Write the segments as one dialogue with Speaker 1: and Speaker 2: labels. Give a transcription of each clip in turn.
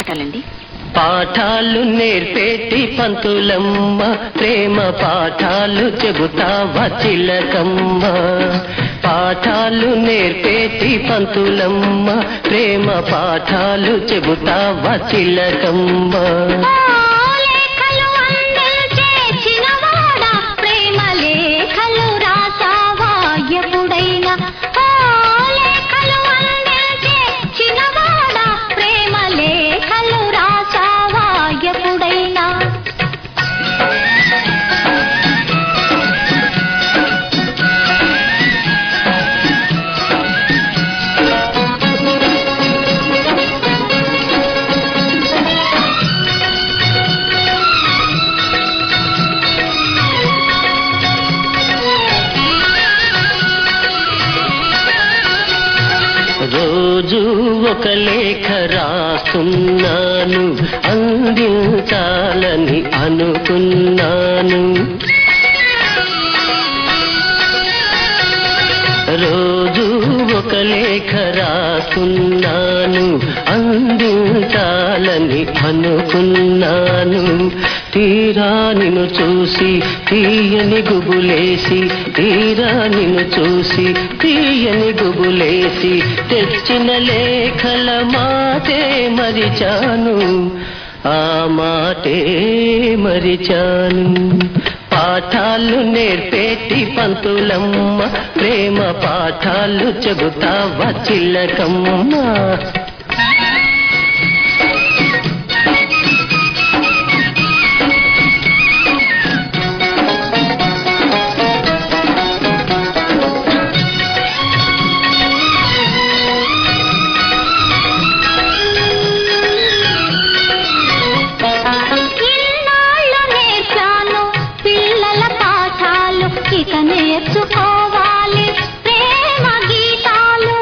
Speaker 1: పాఠాలండి
Speaker 2: పాఠాలు నేర్పేటి పంతులమ్మ ప్రేమ పాఠాలు చెబుతావా చిలకమ్మ పాఠాలు నేర్పేటి పంతులమ్మ ప్రేమ పాఠాలు చెబుతావా చిలకమ్మ
Speaker 3: లేఖలు అందించే చిన్నవాడా ప్రేమ లేఖలు రాసావా ఎప్పుడైనా ఓ లేఖలు అందించే చిన్నవాడా ప్రేమ లేఖలు రాసావా ఎప్పుడైనా
Speaker 2: రోజు ఒక లేఖ రాస్తున్నాను అందించాలని అనుకున్నాను రోజు ఒక లేఖ రాస్తున్నాను అందించాలని అనుకున్నాను తీరా నిన్ను చూసి తీయని గుబులేసి తీరా నిన్ను చూసి తీయని గుబులేసి తెచ్చిన లేఖల మాటే మరిచాను ఆ మాటే మరిచాను పాఠాలు నేర్పేటి పంతులమ్మ ప్రేమ పాఠాలు చెబుతావా చిల్లకమ్మ
Speaker 3: ఇన్నాళ్ళు నేర్చాను పిల్లల పాఠాలు ఇక నేర్చుకోవాలి ప్రేమ గీతాలు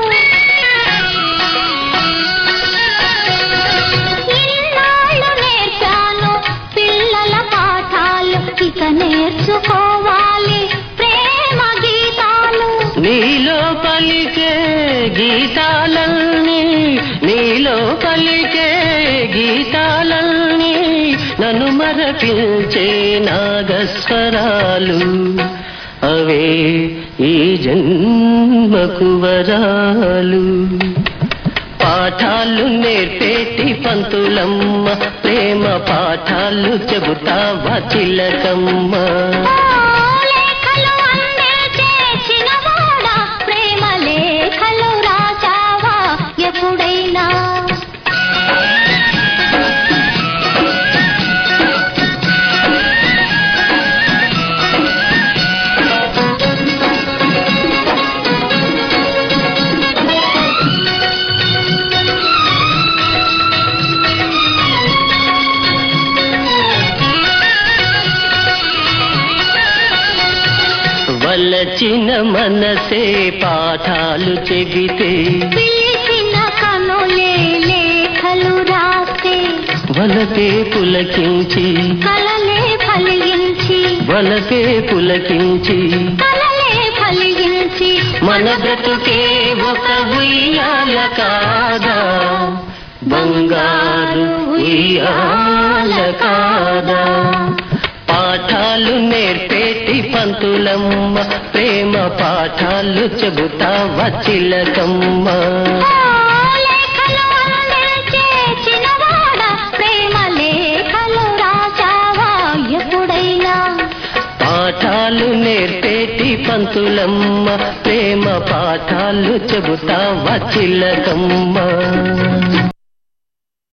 Speaker 3: ఇన్నాళ్ళు నేర్చాను పిల్లల పాఠాలు ఇక నేర్చుకోవాలి ప్రేమ గీతాలు
Speaker 2: నీలో పలికే గీతాలన్నీ నీలో పలికే గీతాలన్నీ నన్ను మరపించే నాగస్వరాలు అవే ఈ జన్మకు వరాలు పాఠాలు నేర్పేటి పంతులమ్మ ప్రేమ పాఠాలు చెబుతావా చిలకమ్మ
Speaker 3: లేఖలు అందించే చిన్నవాడా ప్రేమ లేఖలు రాసావా ఎప్పుడైనా
Speaker 2: వలచిన మనసే పాఠాలు చెబితే
Speaker 3: పిలిచిన కనులే లేఖలు రాస్తే
Speaker 2: వలపే పులకించి
Speaker 3: కలలే ఫలించి
Speaker 2: వలపే పులకించి
Speaker 3: కలలే ఫలించి
Speaker 2: మన బ్రతుకే ఒక ఉయ్యాల కాదా బంగారు ఉయ్యాల కాదా పాఠాలు నేర్పేటి పంతులమ్మ ప్రేమ పాఠాలు చెబుతావా చిలకమ్మ
Speaker 3: లేఖలు అందించే చిన్నవాడా ప్రేమ లేఖలు రాసావా ఎప్పుడైనా
Speaker 2: పాఠాలు నేర్పేటి పంతులమ్మ ప్రేమ పాఠాలు చెబుతావా చిలకమ్మ